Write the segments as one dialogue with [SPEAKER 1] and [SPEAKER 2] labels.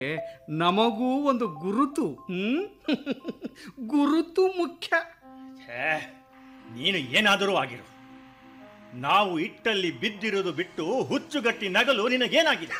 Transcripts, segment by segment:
[SPEAKER 1] ನಮಗೂ ಒಂದು ಗುರುತು ಹ್ಮ್ ಗುರುತು ಮುಖ್ಯ
[SPEAKER 2] ಛೇ ನೀನು ಏನಾದರೂ ಆಗಿರು ನಾವು ಇಟ್ಟಲ್ಲಿ ಬಿದ್ದಿರೋದು ಬಿಟ್ಟು ಹುಚ್ಚುಗಟ್ಟಿ ನಗಲು ನಿನಗೇನಾಗಿದೆ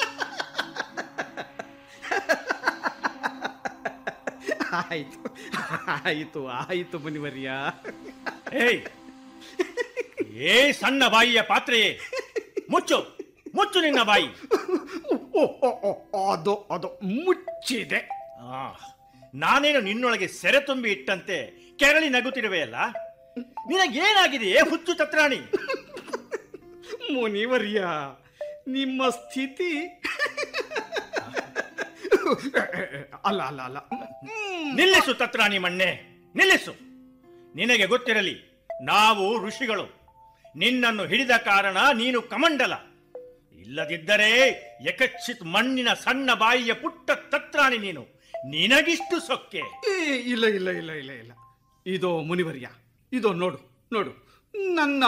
[SPEAKER 1] ಆಯ್ತು ಆಯ್ತು ಆಯ್ತು ಮುನಿವರ್ಯ
[SPEAKER 2] ಏಯ್ ಏ ಸಣ್ಣ ಬಾಯಿಯ ಪಾತ್ರೆಯೇ ಮುಚ್ಚು ಮುಚ್ಚು ನಿನ್ನ ಬಾಯಿ
[SPEAKER 1] ಓ, ಓ, ಓ, ಅದು ಅದು ಮುಚ್ಚಿದೆ
[SPEAKER 2] ಆ, ನಾನೇನು ನಿನ್ನೊಳಗೆ ಸೆರೆ ತುಂಬಿ ಇಟ್ಟಂತೆ ಕೆರಳಿ ನಗುತ್ತಿರುವೆಯಲ್ಲ ನಿನಗೇನಾಗಿದೆಯೇ ಹುಚ್ಚು ತತ್ರಾಣಿ
[SPEAKER 1] ಮುನಿವರ್ಯ ನಿಮ್ಮ ಸ್ಥಿತಿ ಅಲ್ಲ ಅಲ್ಲ ಅಲ್ಲ
[SPEAKER 2] ನಿಲ್ಲಿಸು ತತ್ರಾಣಿ ಮಣ್ಣೆ ನಿಲ್ಲಿಸು ನಿನಗೆ ಗೊತ್ತಿರಲಿ ನಾವು ಋಷಿಗಳು ನಿನ್ನನ್ನು ಹಿಡಿದ ಕಾರಣ ನೀನು ಕಮಂಡಲ ಇಲ್ಲದಿದ್ದರೆ ಯಕಚ್ಚಿತ್ ಮಣ್ಣಿನ ಸಣ್ಣ ಬಾಯಿಯ ಪುಟ್ಟ ತತ್ರಾಣಿ ನೀನು ನಿನಗಿಷ್ಟು ಸೊಕ್ಕೆ
[SPEAKER 1] ಏ, ಇಲ್ಲ ಇಲ್ಲ ಇಲ್ಲ ಇಲ್ಲ ಇಲ್ಲ ಇದು ಮುನಿವರ್ಯ ಇದು ನೋಡು ನೋಡು ನನ್ನ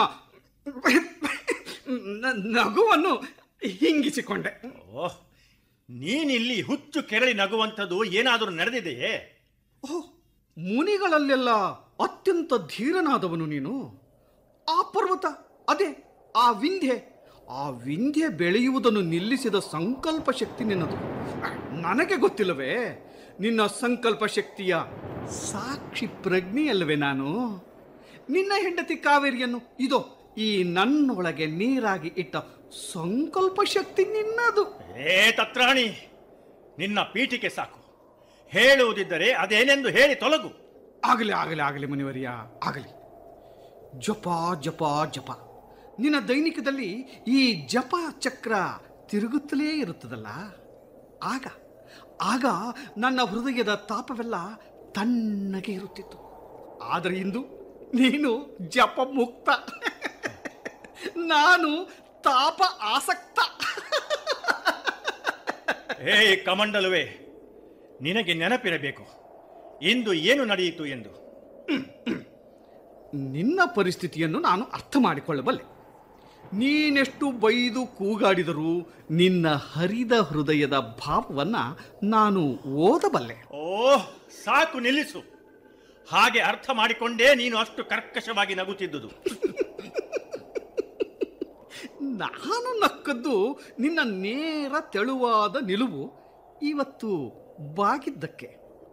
[SPEAKER 1] ನ- ನಗುವನ್ನು ಹಿಂಗಿಸಿಕೊಂಡೆ
[SPEAKER 2] ಓಹ್ ನೀನಿಲ್ಲಿ ಹುಚ್ಚು ಕೆರಳಿ ನಗುವಂಥದ್ದು ಏನಾದರೂ ನಡೆದಿದೆಯೇ
[SPEAKER 1] ಓಹ್ ಮುನಿಗಳಲ್ಲೆಲ್ಲ ಅತ್ಯಂತ ಧೀರನಾದವನು ನೀನು ಆ ಪರ್ವತ ಅದೇ ಆ ವಿಂಧ್ಯೆ ಆ ವಿಂಧ್ಯೆ ಬೆಳೆಯುವುದನ್ನು ನಿಲ್ಲಿಸಿದ ಸಂಕಲ್ಪ ಶಕ್ತಿ ನಿನ್ನದು ನನಗೆ ಗೊತ್ತಿಲ್ಲವೇ ನಿನ್ನ ಸಂಕಲ್ಪ ಶಕ್ತಿಯ ಸಾಕ್ಷಿ ಪ್ರಜ್ಞೆಯಲ್ಲವೇ ನಾನು ನಿನ್ನ ಹೆಂಡತಿ ಕಾವೇರಿಯನ್ನು ಇದೋ ಈ ನನ್ನೊಳಗೆ ನೀರಾಗಿ ಇಟ್ಟ ಸಂಕಲ್ಪ ಶಕ್ತಿ ನಿನ್ನದು
[SPEAKER 2] ಏ ತತ್ರಾಣಿ ನಿನ್ನ ಪೀಠಿಕೆ ಸಾಕು ಹೇಳುವುದಿದ್ದರೆ ಅದೇನೆಂದು ಹೇಳಿ ತೊಲಗು
[SPEAKER 1] ಆಗಲಿ ಆಗಲಿ ಆಗಲಿ ಮುನಿವರಿಯ ಆಗಲಿ ಜಪ ಜಪ ಜಪ ನಿನ್ನ ದೈನಿಕದಲ್ಲಿ ಈ ಜಪ ಚಕ್ರ ತಿರುಗುತ್ತಲೇ ಇರುತ್ತದಲ್ಲ ಆಗ ಆಗ ನನ್ನ ಹೃದಯದ ತಾಪವೆಲ್ಲ ತಣ್ಣಗೆ ಇರುತ್ತಿತ್ತು ಆದರೆ ಇಂದು ನೀನು ಜಪ ಮುಕ್ತ ನಾನು ತಾಪ ಆಸಕ್ತ
[SPEAKER 2] ಹೇ ಕಮಂಡಲುವೆ ನಿನಗೆ ನೆನಪಿರಬೇಕು ಇಂದು ಏನು ನಡೆಯಿತು ಎಂದು
[SPEAKER 1] ನಿನ್ನ ಪರಿಸ್ಥಿತಿಯನ್ನು ನಾನು ಅರ್ಥ ಮಾಡಿಕೊಳ್ಳಬಲ್ಲೆ ನೀನೆಷ್ಟು ಬೈದು ಕೂಗಾಡಿದರೂ ನಿನ್ನ ಹರಿದ ಹೃದಯದ ಭಾವವನ್ನ ನಾನು ಓದಬಲ್ಲೆ
[SPEAKER 2] ಓಹ್ ಸಾಕು ನಿಲ್ಲಿಸು ಹಾಗೆ ಅರ್ಥ ಮಾಡಿಕೊಂಡೇ ನೀನು ಅಷ್ಟು ಕರ್ಕಶವಾಗಿ ನಗುತ್ತಿದ್ದುದು
[SPEAKER 1] ನಾನು ನಕ್ಕದ್ದು ನಿನ್ನ ನೇರ ತೆಳುವಾದ ನಿಲುವು ಇವತ್ತು ಬಾಗಿದ್ದಕ್ಕೆ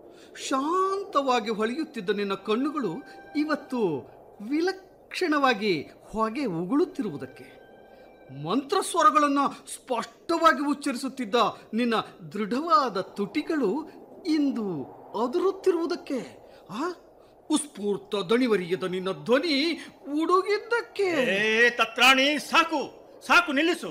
[SPEAKER 1] ಶಾಂತವಾಗಿ ಹೊಳೆಯುತ್ತಿದ್ದ ನಿನ್ನ ಕಣ್ಣುಗಳು ಇವತ್ತು ವಿಲಕ್ಷಣವಾಗಿ ಹೊಗೆ ಉಗುಳುತ್ತಿರುವುದಕ್ಕೆ ಮಂತ್ರಸ್ವರಗಳನ್ನು ಸ್ಪಷ್ಟವಾಗಿ ಉಚ್ಚರಿಸುತ್ತಿದ್ದ ನಿನ್ನ ದೃಢವಾದ ತುಟಿಗಳು ಇಂದು ಅದುರುತ್ತಿರುವುದಕ್ಕೆ ಆ ಉಸ್ಫೂರ್ತ ದಣಿವರಿಯದ ನಿನ್ನ ಧ್ವನಿ ಉಡುಗಿದ್ದಕ್ಕೆ
[SPEAKER 2] ಏ ತತ್ರಾಣಿ ಸಾಕು ಸಾಕು ನಿಲ್ಲಿಸು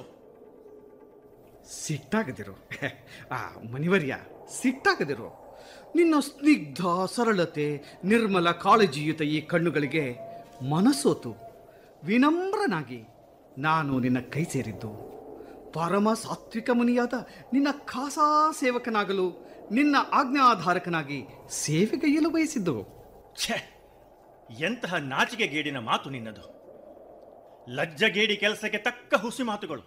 [SPEAKER 1] ಸಿಟ್ಟಾಗದಿರು ಆ ಮನಿವರ್ಯ ಸಿಟ್ಟಾಗದಿರು ನಿನ್ನ ಸ್ನಿಗ್ಧ ಸರಳತೆ ನಿರ್ಮಲ ಕಾಳಜಿಯುತ ಈ ಕಣ್ಣುಗಳಿಗೆ ಮನಸೋತು ವಿನಮ್ರನಾಗಿ ನಾನು ನಿನ್ನ ಕೈ ಸೇರಿದ್ದು ಪರಮ ಸಾತ್ವಿಕ ಮುನಿಯಾದ ನಿನ್ನ ಖಾಸಾ ಸೇವಕನಾಗಲು ನಿನ್ನ ಆಜ್ಞಾಧಾರಕನಾಗಿ ಸೇವೆಗೈಯಲು ಬಯಸಿದ್ದು
[SPEAKER 2] ಛೆ ಎಂತಹ ನಾಚಿಕೆಗೇಡಿನ ಮಾತು ನಿನ್ನದು ಲಜ್ಜಗೇಡಿ ಕೆಲಸಕ್ಕೆ ತಕ್ಕ ಹುಸಿ ಮಾತುಗಳು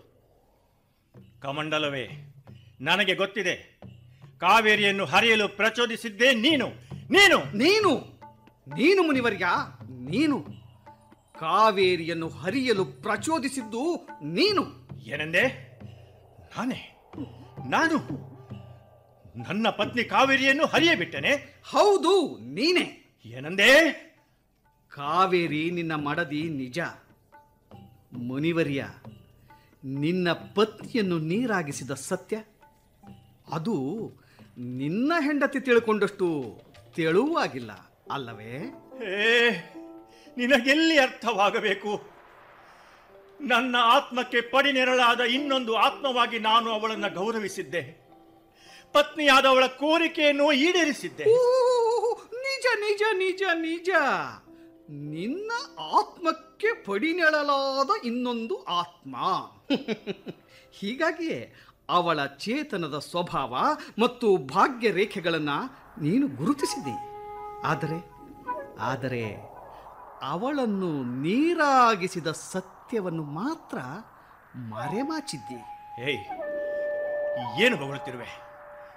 [SPEAKER 2] ಕಮಂಡಲವೇ ನನಗೆ ಗೊತ್ತಿದೆ ಕಾವೇರಿಯನ್ನು ಹರಿಯಲು ಪ್ರಚೋದಿಸಿದ್ದೇ ನೀನು ನೀನು
[SPEAKER 1] ನೀನು ನೀನು ಮುನಿವರ್ಯ ನೀನು ಕಾವೇರಿಯನ್ನು ಹರಿಯಲು ಪ್ರಚೋದಿಸಿದ್ದು ನೀನು
[SPEAKER 2] ಏನೆಂದೆ ನಾನೇ ನಾನು ನನ್ನ ಪತ್ನಿ ಕಾವೇರಿಯನ್ನು ಹರಿಯೇ ಬಿಟ್ಟೆನೆ
[SPEAKER 1] ಹೌದು ನೀನೇ
[SPEAKER 2] ಏನಂದೆ
[SPEAKER 1] ಕಾವೇರಿ ನಿನ್ನ ಮಡದಿ ನಿಜ ಮುನಿವರ್ಯ ನಿನ್ನ ಪತ್ನಿಯನ್ನು ನೀರಾಗಿಸಿದ ಸತ್ಯ ಅದು ನಿನ್ನ ಹೆಂಡತಿ ತಿಳ್ಕೊಂಡಷ್ಟು ತೆಳುವಾಗಿಲ್ಲ ಅಲ್ಲವೇ
[SPEAKER 2] ಏ ನಿನಗೆಲ್ಲಿ ಅರ್ಥವಾಗಬೇಕು ನನ್ನ ಆತ್ಮಕ್ಕೆ ಪಡಿನೆರಳಾದ ಇನ್ನೊಂದು ಆತ್ಮವಾಗಿ ನಾನು ಅವಳನ್ನು ಗೌರವಿಸಿದ್ದೆ ಪತ್ನಿಯಾದವಳ ಕೋರಿಕೆಯನ್ನು ಈಡೇರಿಸಿದ್ದೆ
[SPEAKER 1] ಓ, ನಿಜ ನಿಜ ನಿಜ ನಿಜ ನಿನ್ನ ಆತ್ಮಕ್ಕೆ ಪಡಿನೆಳಲಾದ ಇನ್ನೊಂದು ಆತ್ಮ ಹೀಗಾಗಿಯೇ ಅವಳ ಚೇತನದ ಸ್ವಭಾವ ಮತ್ತು ಭಾಗ್ಯ ರೇಖೆಗಳನ್ನು ನೀನು ಗುರುತಿಸಿದೆ ಆದರೆ ಆದರೆ ಅವಳನ್ನು ನೀರಾಗಿಸಿದ ಸತ್ಯವನ್ನು ಮಾತ್ರ ಮರೆಮಾಚಿದ್ದೆ
[SPEAKER 2] ಏಯ್ ಏನು ಹೊಗಳುತ್ತಿರುವೆ